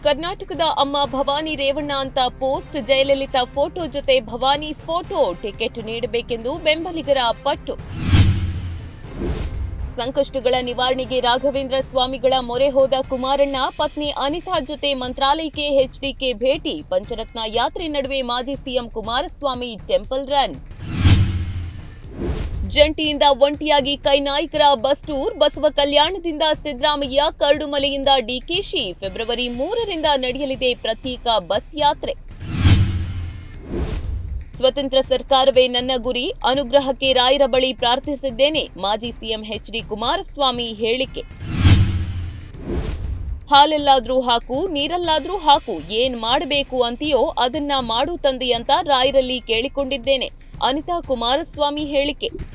ಕರ್ನಾಟಕದ ಅಮ್ಮ ಭವಾನಿ ರೇವಣ್ಣ ಅಂತ ಪೋಸ್ಟ್ ಜಯಲಲಿತಾ ಫೋಟೋ ಜೊತೆ ಭವಾನಿ ಫೋಟೋ ಟಿಕೆಟ್ ನೀಡಬೇಕೆಂದು ಬೆಂಬಲಿಗರ ಪಟ್ಟು ಸಂಕಷ್ಟಗಳ ನಿವಾರಣೆಗೆ ರಾಘವೇಂದ್ರ ಸ್ವಾಮಿಗಳ ಮೊರೆ ಹೋದ ಕುಮಾರಣ್ಣ ಪತ್ನಿ ಅನಿತಾ ಜೊತೆ ಮಂತ್ರಾಲಯಕ್ಕೆ ಎಚ್ಡಿಕೆ ಭೇಟಿ ಪಂಚರತ್ನ ಯಾತ್ರೆ ನಡುವೆ ಮಾಜಿ ಸಿಎಂ ಕುಮಾರಸ್ವಾಮಿ ಟೆಂಪಲ್ ರನ್ ಜಂಟಿಯಿಂದ ಒಂಟಿಯಾಗಿ ಕೈನಾಯಕರ ಬಸ್ ಟೂರ್ ಬಸವ ಕಲ್ಯಾಣದಿಂದ ಸಿದ್ದರಾಮಯ್ಯ ಕರಡುಮಲೆಯಿಂದ ಡಿಕೆಶಿ ಫೆಬ್ರವರಿ ಮೂರರಿಂದ ನಡೆಯಲಿದೆ ಪ್ರತ್ಯೇಕ ಬಸ್ ಯಾತ್ರೆ ಸ್ವತಂತ್ರ ಸರ್ಕಾರವೇ ನನ್ನ ಗುರಿ ಅನುಗ್ರಹಕ್ಕೆ ರಾಯರ ಬಳಿ ಪ್ರಾರ್ಥಿಸಿದ್ದೇನೆ ಮಾಜಿ ಸಿಎಂ ಎಚ್ಡಿ ಕುಮಾರಸ್ವಾಮಿ ಹೇಳಿಕೆ ಹಾಲೆಲ್ಲಾದ್ರೂ ಹಾಕು ನೀರಲ್ಲಾದ್ರೂ ಹಾಕು ಏನ್ ಮಾಡಬೇಕು ಅಂತೀಯೋ ಅದನ್ನ ಮಾಡು ತಂದೆ ಅಂತ ರಾಯರಲ್ಲಿ ಕೇಳಿಕೊಂಡಿದ್ದೇನೆ ಅನಿತಾ ಕುಮಾರಸ್ವಾಮಿ ಹೇಳಿಕೆ